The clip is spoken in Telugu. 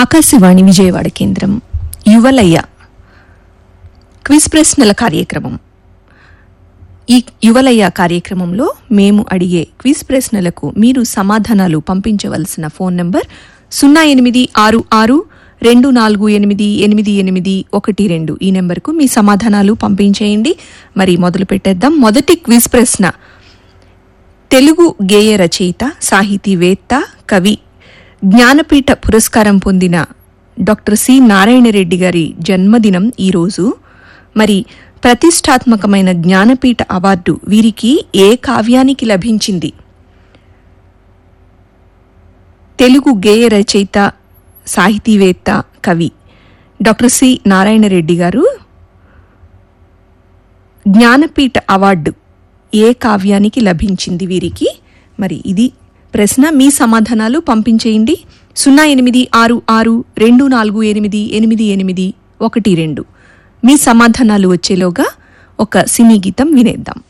ఆకాశవాణి విజయవాడ కేంద్రం యువలయ్య క్విజ్ ప్రశ్నల కార్యక్రమం ఈ యువలయ్య కార్యక్రమంలో మేము అడిగే క్విజ్ ప్రశ్నలకు మీరు సమాధానాలు పంపించవలసిన ఫోన్ నంబర్ సున్నా ఎనిమిది ఆరు ఆరు రెండు నాలుగు ఎనిమిది ఎనిమిది ఎనిమిది ఒకటి రెండు ఈ నెంబర్కు మీ సమాధానాలు పంపించేయండి మరి మొదలు పెట్టేద్దాం మొదటి క్విజ్ ప్రశ్న తెలుగు గేయ రచయిత సాహితీవేత్త కవి జ్ఞానపీఠ పురస్కారం పొందిన డాక్టర్ సి నారాయణరెడ్డి గారి జన్మదినం ఈరోజు మరి ప్రతిష్టాత్మకమైన జ్ఞానపీఠ అవార్డు వీరికి ఏ కావ్యానికి లభించింది తెలుగు గేయ రచయిత సాహితీవేత్త కవి డాక్టర్ సి నారాయణరెడ్డి గారు జ్ఞానపీఠ అవార్డు ఏ కావ్యానికి లభించింది వీరికి మరి ఇది ప్రశ్న మీ సమాధానాలు పంపించేయండి సున్నా ఎనిమిది ఆరు ఆరు రెండు నాలుగు ఎనిమిది ఎనిమిది ఎనిమిది ఒకటి రెండు మీ సమాధానాలు వచ్చేలోగా ఒక సినీ గీతం వినేద్దాం